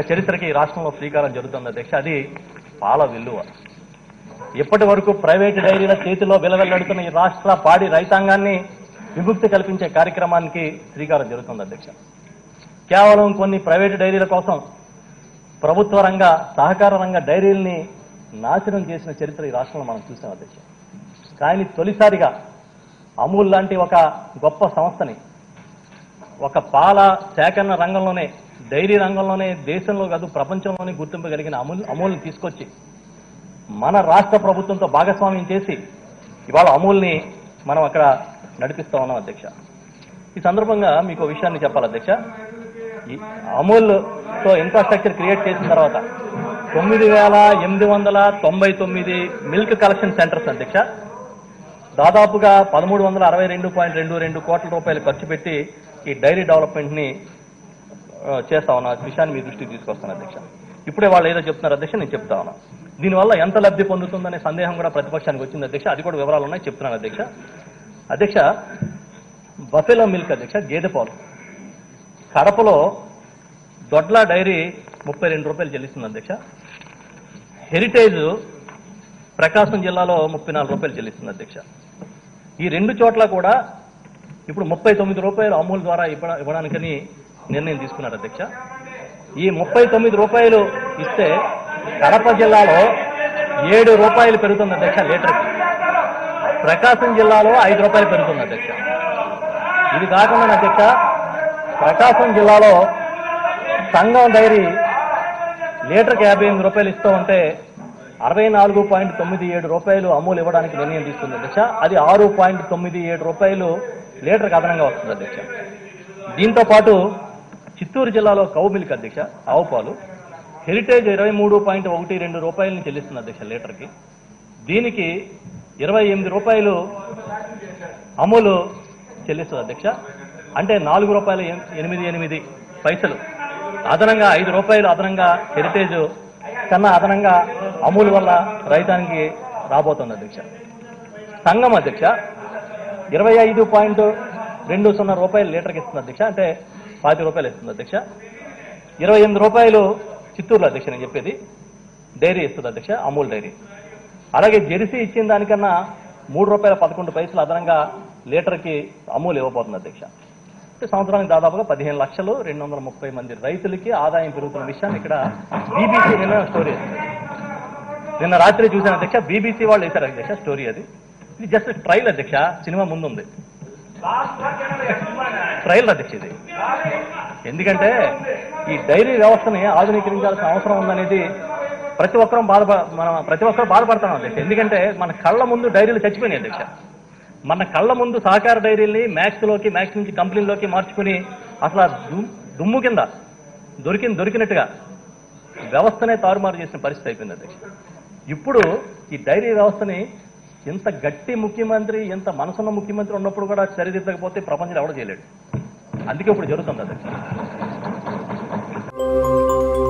చరిత్రకి ఈ రాష్ట్రంలో శ్రీకారం జరుగుతుంది అధ్యక్ష అది పాల విలువ ఇప్పటి వరకు ప్రైవేటు డైరీల చేతిలో విలవెల్లడుతున్న ఈ రాష్ట్ర పాడి రైతాంగాన్ని విముక్తి కల్పించే కార్యక్రమానికి శ్రీకారం జరుగుతుంది అధ్యక్ష కేవలం కొన్ని ప్రైవేటు డైరీల కోసం ప్రభుత్వ రంగ సహకార రంగ డైరీల్ని నాశనం చేసిన చరిత్ర ఈ రాష్ట్రంలో మనం చూసాం అధ్యక్ష కానీ తొలిసారిగా అమూల్ లాంటి ఒక గొప్ప సంస్థని ఒక పాల సేకరణ రంగంలోనే డైరీ రంగంలోనే దేశంలో కాదు ప్రపంచంలోనే గుర్తింపు కలిగిన అమూల్ అమూల్ని తీసుకొచ్చి మన రాష్ట్ర ప్రభుత్వంతో భాగస్వామ్యం చేసి ఇవాళ అమూల్ని మనం అక్కడ నడిపిస్తా ఉన్నాం అధ్యక్ష ఈ సందర్భంగా మీకు ఒక విషయాన్ని చెప్పాలి అధ్యక్ష ఈ అమూల్తో ఇన్ఫ్రాస్ట్రక్చర్ క్రియేట్ చేసిన తర్వాత తొమ్మిది వేల ఎనిమిది వందల తొంభై తొమ్మిది మిల్క్ కలెక్షన్ సెంటర్స్ అధ్యక్ష దాదాపుగా పదమూడు వందల అరవై రెండు పాయింట్ రెండు రెండు కోట్ల రూపాయలు ఖర్చు పెట్టి ఈ డైరీ డెవలప్మెంట్ ని ఆ, చేస్తా ఉన్నా ఈ విషయాన్ని మీ దృష్టికి తీసుకొస్తాను అధ్యక్ష ఇప్పుడే వాళ్ళు ఏదో చెప్తున్నారు అధ్యక్ష నేను చెప్తా ఉన్నా దీనివల్ల ఎంత లబ్ధి పొందుతుందనే సందేహం కూడా ప్రతిపక్షానికి వచ్చింది అధ్యక్ష అది కూడా వివరాలు ఉన్నాయి చెప్తున్నాను అధ్యక్ష అధ్యక్ష బఫెలో మిల్క్ అధ్యక్ష గేదె పాలు కడపలో దొడ్ల డైరీ ముప్పై రెండు రూపాయలు చెల్లిస్తుంది అధ్యక్ష హెరిటేజ్ ప్రకాశం జిల్లాలో ముప్పై నాలుగు రూపాయలు చెల్లిస్తుంది అధ్యక్ష ఈ రెండు చోట్ల కూడా ఇప్పుడు ముప్పై తొమ్మిది రూపాయలు అమూల్ ద్వారా ఇవ్వ ఇవ్వడానికని నిర్ణయం తీసుకున్నారు అధ్యక్ష ఈ ముప్పై తొమ్మిది రూపాయలు ఇస్తే కడప జిల్లాలో ఏడు రూపాయలు పెరుగుతుంది అధ్యక్ష లీటర్కి ప్రకాశం జిల్లాలో ఐదు రూపాయలు పెరుగుతుంది అధ్యక్ష ఇది కాకుండా అధ్యక్ష ప్రకాశం జిల్లాలో సంఘం డైరీ లీటర్కి యాభై ఎనిమిది రూపాయలు ఇస్తూ ఉంటే అరవై నాలుగు పాయింట్ తొమ్మిది ఏడు రూపాయలు అమూల్ ఇవ్వడానికి నిర్ణయం తీసుకుంది అధ్యక్ష అది ఆరు పాయింట్ తొమ్మిది ఏడు రూపాయలు లీటర్కి అదనంగా వస్తుంది అధ్యక్ష దీంతో పాటు చిత్తూరు జిల్లాలో కౌ మిల్క్ అధ్యక్ష ఆవు పాలు హెరిటేజ్ ఇరవై మూడు పాయింట్ ఒకటి రెండు రూపాయలని చెల్లిస్తుంది అధ్యక్ష లీటర్కి దీనికి ఇరవై ఎనిమిది రూపాయలు అమూలు చెల్లిస్తుంది అధ్యక్ష అంటే నాలుగు రూపాయల ఎన్- ఎనిమిది ఎనిమిది పైసలు అదనంగా ఐదు రూపాయలు అదనంగా హెరిటేజ్ కన్నా అదనంగా అమూల్ వల్ల రైతానికి రాబోతుంది అధ్యక్ష సంఘం అధ్యక్ష ఇరవై ఐదు పాయింట్ రెండు సున్నా రూపాయలు లీటర్కి ఇస్తుంది అధ్యక్ష అంటే పాతి రూపాయలు ఇస్తుంది అధ్యక్ష ఇరవై ఎనిమిది రూపాయలు చిత్తూరులో అధ్యక్ష నేను చెప్పేది డైరీ ఇస్తుంది అధ్యక్ష అమూల్ డైరీ అలాగే జెర్సీ ఇచ్చిన దానికన్నా మూడు రూపాయల పదకొండు పైసలు అదనంగా లీటర్కి అమూల్ ఇవ్వబోతుంది అధ్యక్ష అంటే సంవత్సరానికి దాదాపుగా పదిహేను లక్షలు రెండు వందల ముప్పై మంది రైతులకి ఆదాయం పెరుగుతున్న విషయాన్ని ఇక్కడ బీబీసీ నిన్న స్టోరీ వేసింది. నిన్న రాత్రి చూసిన అధ్యక్ష బీబీసీ వాళ్ళు వేశారు అధ్యక్ష స్టోరీ అది ఇది జస్ట్ ట్రైల్ అధ్యక్ష సినిమా ముందుంది ట్రైల్ అధ్యక్ష ఇది ఎందుకంటే ఈ డైరీ వ్యవస్థని ఆధునీకరించాల్సిన అవసరం ఉందనేది ప్రతి ఒక్కరూ బాధప మన ప్రతి ఒక్కరూ బాధపడతాం అధ్యక్ష ఎందుకంటే మన కళ్ళ ముందు డైరీలు చచ్చిపోయినాయి అధ్యక్ష మన కళ్ళ ముందు సహకార డైరీల్ని మ్యాక్స్ లోకి మ్యాక్స్ నుంచి కంపెనీలోకి మార్చుకుని అసలు ఆ దుమ్- దుమ్ము కింద దొరికింది దొరికినట్టుగా వ్యవస్థనే తారుమారు చేసిన పరిస్థితి అయిపోయింది అధ్యక్ష ఇప్పుడు ఈ డైరీ వ్యవస్థని ఇంత గట్టి ముఖ్యమంత్రి ఇంత మనసున్న ముఖ్యమంత్రి ఉన్నప్పుడు కూడా సరిదిద్దకపోతే ప్రపంచంలో ఎవడో చేయలేడు అందుకే ఇప్పుడు జరుగుతుంది అధ్యక్ష